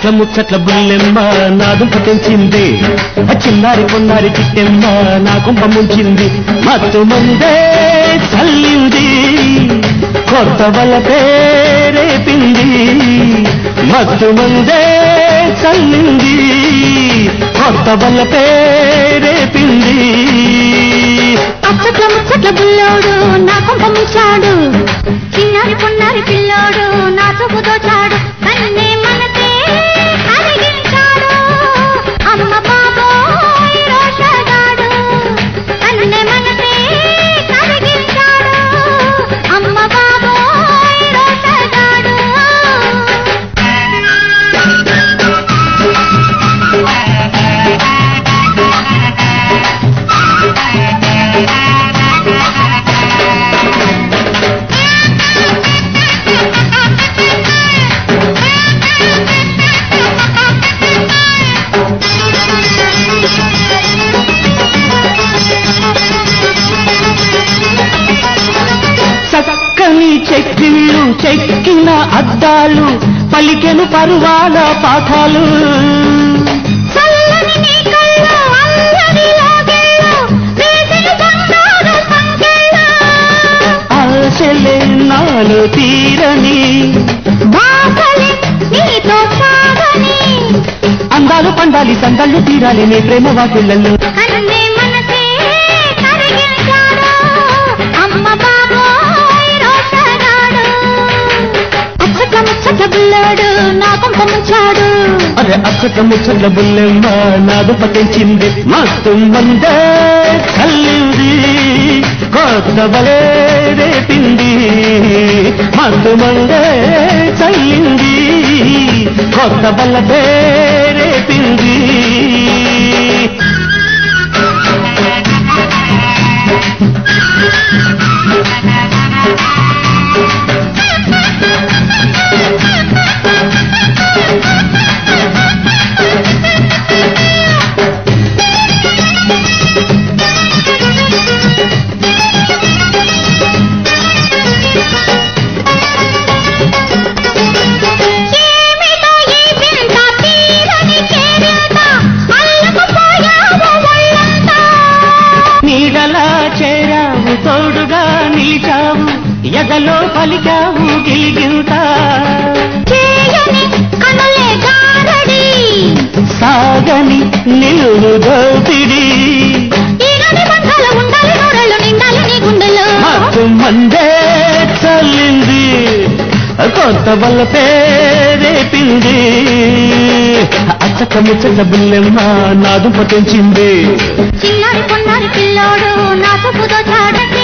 అచ్చట్ల ముచ్చట్ల బుల్లెమ్మ నా దుంప తెంచింది ఆ చిన్నారి పొన్నారి చిట్టెమ్మ నా కుంప ముంచింది మత్తు ముందే చల్లింది కొత్త వల పేరేపింది మత్తు ముందే చల్లింది కొత్త వల పేరేపింది అచ్చట్ల ముచ్చట్ల బుల్లోడు నా కుంప ముంచాడు చిన్నారి పొన్నారి పిల్లోడు నా చూపు దోచాడు కన్నే మనసే కరిగించాడు అమ్మ బాబోయ్ రోషగాడు కన్నే మనసే కరిగించాడు అమ్మ బాబోయ్ రోషగాడు చక్కని చెక్కిళ్ళు చెక్కిన అద్దాలు పలికెను పరువాల పాఠాలు చల్లని నీ కళ్ళు అల్లరి లాగేళ్ళు వేసిన బంగారు సంకెళ్ళు ఆశలే నాలో తీరని బాసలే నీతో సాగని అందాలు పండాలి సందళ్ళు తీరాలి నీ ప్రేమ వాకిళ్ళల్లో కన్నే మనసే కరిగించాడు అమ్మ బాబోయ్ రోషగాడు అచ్చట్ల ముచ్చట్ల బుల్లాడు నా కొంప ముంచాడు అరే అక్కట ముచ్చట్ల బుల్లెమ్మ నాదు పట్టించింది మస్తు మందే చల్లింది కొత్త బలే రేపింది మస్తు మందే చల్లింది కొత్త బల రేపింది ఏమిటో ఈ వింత తీరని కేరింత అల్లకపోయావు ఒళ్ళంతా నీడలా చేరావు తోడుగా నిలిచావు ఎదలో పలికావు గిలిగింత చేయని కనులే గారడి సాగని నిలువు దోపిడి ఈనాటి బంధాలు ఉండాలి నూరెళ్ళు నిండాలి నీ గుండెలో మత్తు మందే చల్లింది కొత్త వల్ల పేరేపింది అచ్చక ముచ్చట బుల్లెమ్మ నాదు పట్టించింది చిన్నారి పొన్నారి పిల్లోడు నా చూపు దోచాడటి